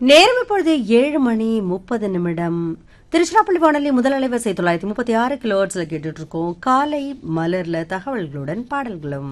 நேரம் இப்பொழுது ஏழு மணி முப்பது நிமிடம் திருச்சிராப்பள்ளி வானொலி முதல் அலைவரிசை தொள்ளாயிரத்தி முப்பத்தி ஆறு கிலோஹெர்ட்ஸ்ல கேட்டுட்டு இருக்கோம் காலை மலர்ல தகவல்களுடன் பாடல்களும்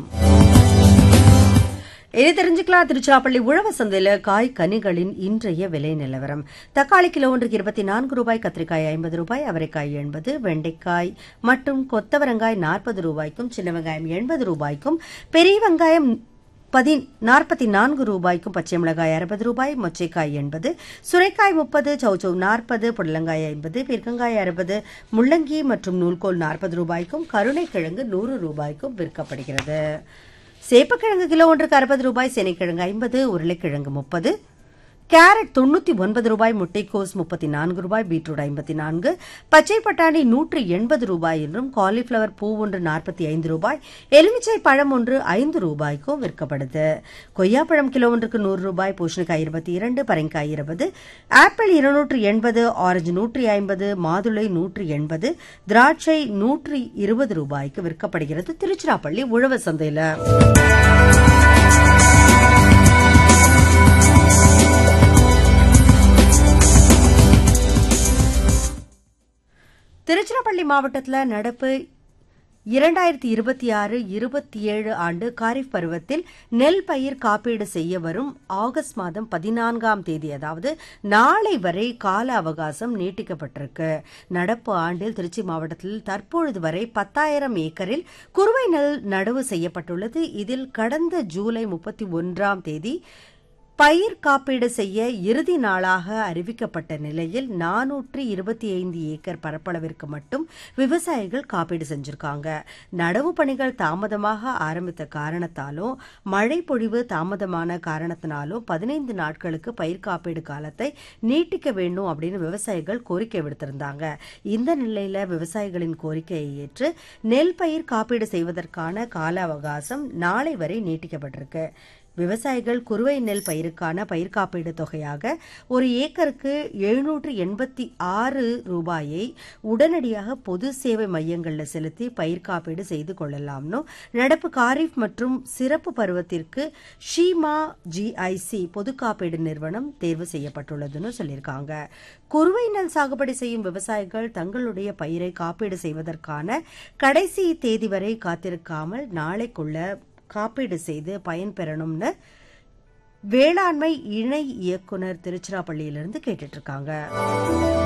இனி தெரிஞ்சுக்கலாம் திருச்சிராப்பள்ளி உழவு சந்தையில காய் கனிகளின் இன்றைய விலை நிலவரம் தக்காளி கிலோ ஒன்றுக்கு இருபத்தி நான்கு ரூபாய் கத்திரிக்காய் ஐம்பது ரூபாய் அவரைக்காய் எண்பது வெண்டைக்காய் மற்றும் கொத்தவரங்காய் நாற்பது ரூபாய்க்கும் சின்ன வெங்காயம் எண்பது ரூபாய்க்கும் பெரிய வெங்காயம் பதி நாற்பத்தி நான்கு ரூபாய்க்கும் பச்சை மிளகாய் அறுபது ரூபாய் மொச்சைக்காய் எண்பது சுரைக்காய் முப்பது சௌச்சௌ நாற்பது புடலங்காய் ஐம்பது பீர்க்கங்காய் அறுபது முள்ளங்கி மற்றும் நூல்கோல் நாற்பது ரூபாய்க்கும் கருணைக்கிழங்கு நூறு ரூபாய்க்கும் விற்கப்படுகிறது சேப்பக்கிழங்கு கிலோ ஒன்றுக்கு அறுபது ரூபாய் சேனைக்கிழங்கு ஐம்பது உருளைக்கிழங்கு முப்பது கேரட் தொண்ணூத்தி ஒன்பது ரூபாய் முட்டைக்கோஸ் முப்பத்தி நான்கு ரூபாய் பீட்ரூட் ஐம்பத்தி நான்கு பச்சை பட்டாணி நூற்றி எண்பது ரூபாய் என்றும் காலிஃபிளவர் பூ ஒன்று நாற்பத்தி ஐந்து ரூபாய் எலுமிச்சை பழம் ஒன்று ஐந்து ரூபாய்க்கும் விற்கப்படுது கொய்யாப்பழம் கிலோ ஒன்றுக்கு நூறு ரூபாய் பூஷணிக்காய் இருபத்தி இரண்டு பரங்காய் இருபது ஆப்பிள் இருநூற்று எண்பது ஆரஞ்சு நூற்றி ஐம்பது மாதுளை நூற்றி எண்பது திராட்சை நூற்றி இருபது ரூபாய்க்கு விற்கப்படுகிறது திருச்சிராப்பள்ளி உழவு சந்தையில திருச்சிராப்பள்ளி மாவட்டத்தில் நடப்பு இரண்டாயிரத்தி இருபத்தி ஆறு இருபத்தி ஏழு ஆண்டு காரிஃப் பருவத்தில் நெல் பயிர் காப்பீடு செய்ய வரும் ஆகஸ்ட் மாதம் பதினான்காம் தேதி அதாவது நாளை வரை கால அவகாசம் நீட்டிக்கப்பட்டிருக்கு நடப்பு ஆண்டில் திருச்சி மாவட்டத்தில் தற்பொழுது வரை பத்தாயிரம் ஏக்கரில் குறுவை நெல் நடவு செய்யப்பட்டுள்ளது இதில் கடந்த ஜூலை முப்பத்தி ஒன்றாம் தேதி பயிர் காப்பீடு செய்ய இறுதி நாளாக அறிவிக்கப்பட்ட நிலையில் நானூற்றி இருபத்தி ஐந்து ஏக்கர் பரப்பளவிற்கு மட்டும் விவசாயிகள் காப்பீடு செஞ்சிருக்காங்க நடவு பணிகள் தாமதமாக ஆரம்பித்த காரணத்தாலும் மழை பொழிவு தாமதமான காரணத்தினாலும் பதினைந்து நாட்களுக்கு பயிர் காப்பீடு காலத்தை நீட்டிக்க வேண்டும் அப்படின்னு விவசாயிகள் கோரிக்கை விடுத்திருந்தாங்க இந்த நிலையில விவசாயிகளின் கோரிக்கையை ஏற்று நெல் பயிர் காப்பீடு செய்வதற்கான கால அவகாசம் நாளை வரை நீட்டிக்கப்பட்டிருக்கு விவசாயிகள் குறுவை நெல் பயிருக்கான பயிர் காப்பீடு தொகையாக ஒரு ஏக்கருக்கு எழுநூற்று எண்பத்தி ஆறு ரூபாயை உடனடியாக பொது சேவை மையங்களில் செலுத்தி பயிர் காப்பீடு செய்து கொள்ளலாம்னு நடப்பு காரிஃப் மற்றும் சிறப்பு பருவத்திற்கு ஷீமா ஜிஐசி பொது காப்பீடு நிறுவனம் தேர்வு செய்யப்பட்டுள்ளதுன்னு சொல்லியிருக்காங்க குறுவை நெல் சாகுபடி செய்யும் விவசாயிகள் தங்களுடைய பயிரை காப்பீடு செய்வதற்கான கடைசி தேதி வரை காத்திருக்காமல் நாளைக்குள்ள காப்பீடு செய்து பயன்பெறணும்னு வேளாண்மை இணை இயக்குனர் திருச்சிராப்பள்ளியிலிருந்து கேட்டுட்டு இருக்காங்க